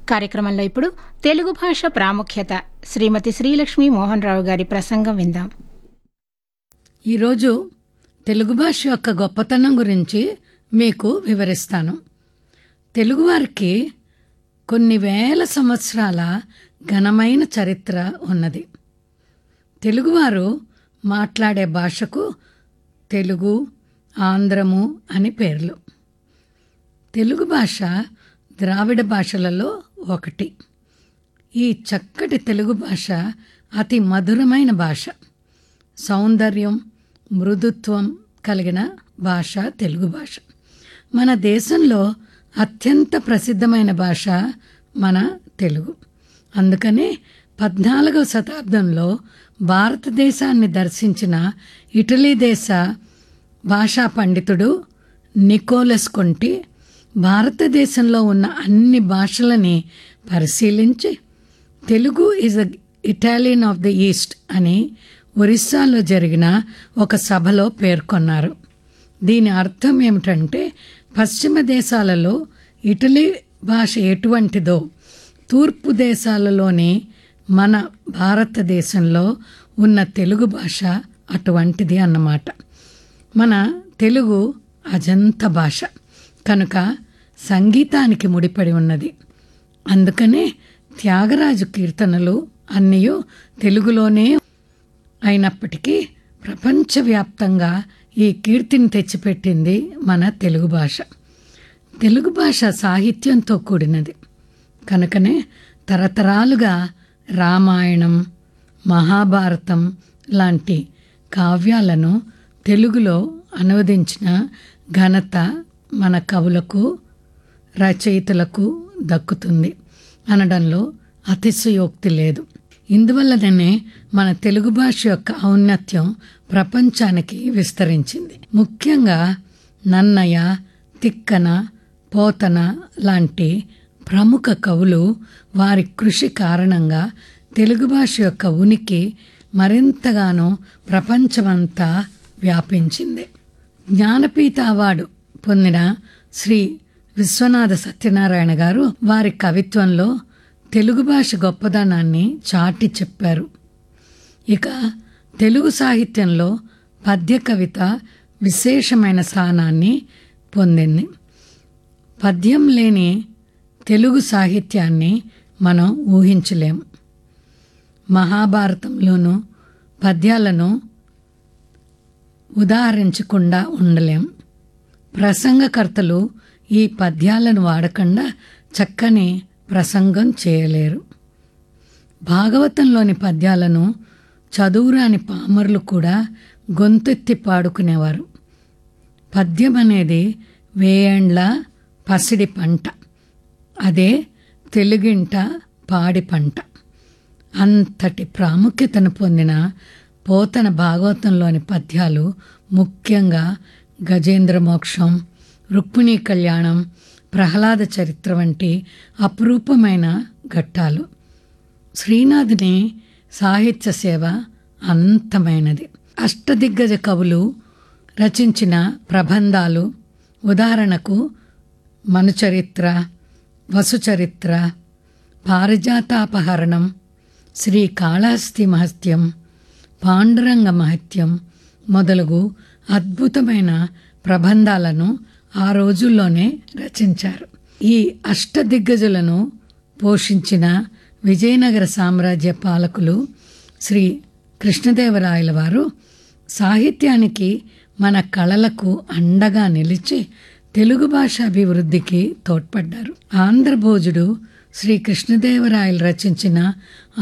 కార్యక్రమంలో ఇప్పుడు తెలుగు భాష ప్రాముఖ్యత శ్రీమతి శ్రీలక్ష్మి మోహన్ రావు గారి ప్రసంగం విందాం ఈరోజు తెలుగు భాష యొక్క గొప్పతనం గురించి మీకు వివరిస్తాను తెలుగువారికి కొన్ని వేల సంవత్సరాల ఘనమైన చరిత్ర ఉన్నది తెలుగువారు మాట్లాడే భాషకు తెలుగు ఆంధ్రము అని పేర్లు తెలుగు భాష ద్రావిడ భాషలలో ఒకటి ఈ చక్కటి తెలుగు భాష అతి మధురమైన భాష సౌందర్యం మృదుత్వం కలిగిన భాష తెలుగు భాష మన దేశంలో అత్యంత ప్రసిద్ధమైన భాష మన తెలుగు అందుకనే పద్నాలుగవ శతాబ్దంలో భారతదేశాన్ని దర్శించిన ఇటలీ దేశ భాషా పండితుడు నికోలస్ కొంటి భారతదేశంలో ఉన్న అన్ని భాషలని పరిశీలించి Telugu is a Italian of the east అని ఒరిస్సాలో జరిగిన ఒక సభలో పేర్కొన్నారు దీని అర్థం ఏమిటంటే పశ్చిమ దేశాలలో ఇటలీ భాష ఎటువంటిదో తూర్పు దేశాలలోని మన భారతదేశంలో ఉన్న తెలుగు భాష అటువంటిది అన్నమాట మన తెలుగు అజంత భాష కనుక సంగీతానికి ముడిపడి ఉన్నది అందుకనే త్యాగరాజు కీర్తనలు అన్నీ తెలుగులోనే అయినప్పటికీ ప్రపంచవ్యాప్తంగా ఈ కీర్తిని తెచ్చిపెట్టింది మన తెలుగు భాష తెలుగు భాష సాహిత్యంతో కూడినది కనుకనే తరతరాలుగా రామాయణం మహాభారతం లాంటి కావ్యాలను తెలుగులో అనువదించిన ఘనత మన కవులకు రచయితలకు దక్కుతుంది అనడంలో అతిశయోక్తి లేదు ఇందువల్లనే మన తెలుగు భాష యొక్క ఔన్నత్యం ప్రపంచానికి విస్తరించింది ముఖ్యంగా నన్నయ తిక్కన పోతన లాంటి ప్రముఖ కవులు వారి కృషి కారణంగా తెలుగు భాష యొక్క ఉనికి మరింతగానో ప్రపంచమంతా వ్యాపించింది జ్ఞానపీఠ అవార్డు పొందిన శ్రీ విశ్వనాథ సత్యనారాయణ గారు వారి కవిత్వంలో తెలుగు భాష గొప్పదనాన్ని చాటి చెప్పారు ఇక తెలుగు సాహిత్యంలో పద్య కవిత విశేషమైన స్థానాన్ని పొందింది పద్యం లేని తెలుగు సాహిత్యాన్ని మనం ఊహించలేం మహాభారతంలోనూ పద్యాలను ఉదాహరించకుండా ఉండలేం ప్రసంగకర్తలు ఈ పద్యాలను వాడకుండా చక్కని ప్రసంగం చేయలేరు భాగవతంలోని పద్యాలను చదువురాని పామరులు కూడా గొంతెత్తి పాడుకునేవారు పద్యం అనేది వేయండ్ల పసిడి పంట అదే తెలుగింట పాడి పంట అంతటి ప్రాముఖ్యతను పొందిన పోతన భాగవతంలోని పద్యాలు ముఖ్యంగా గజేంద్ర మోక్షం రుక్మిణీ కళ్యాణం ప్రహ్లాద చరిత్ర వంటి అపురూపమైన ఘట్టాలు శ్రీనాథుని సాహిత్య సేవ అనంతమైనది అష్టదిగ్గజ కవులు రచించిన ప్రబంధాలు ఉదాహరణకు మనుచరిత్ర వసుచరిత్ర పారిజాతాపహరణం శ్రీ కాళహస్తి మహత్యం పాండురంగ మహత్యం మొదలగు అద్భుతమైన ప్రబంధాలను ఆ రోజుల్లోనే రచించారు ఈ అష్టదిగ్గజులను పోషించిన విజయనగర సామ్రాజ్య పాలకులు శ్రీ కృష్ణదేవరాయల వారు సాహిత్యానికి మన కళలకు అండగా నిలిచి తెలుగు భాష అభివృద్ధికి తోడ్పడ్డారు ఆంధ్రభోజుడు శ్రీ కృష్ణదేవరాయలు రచించిన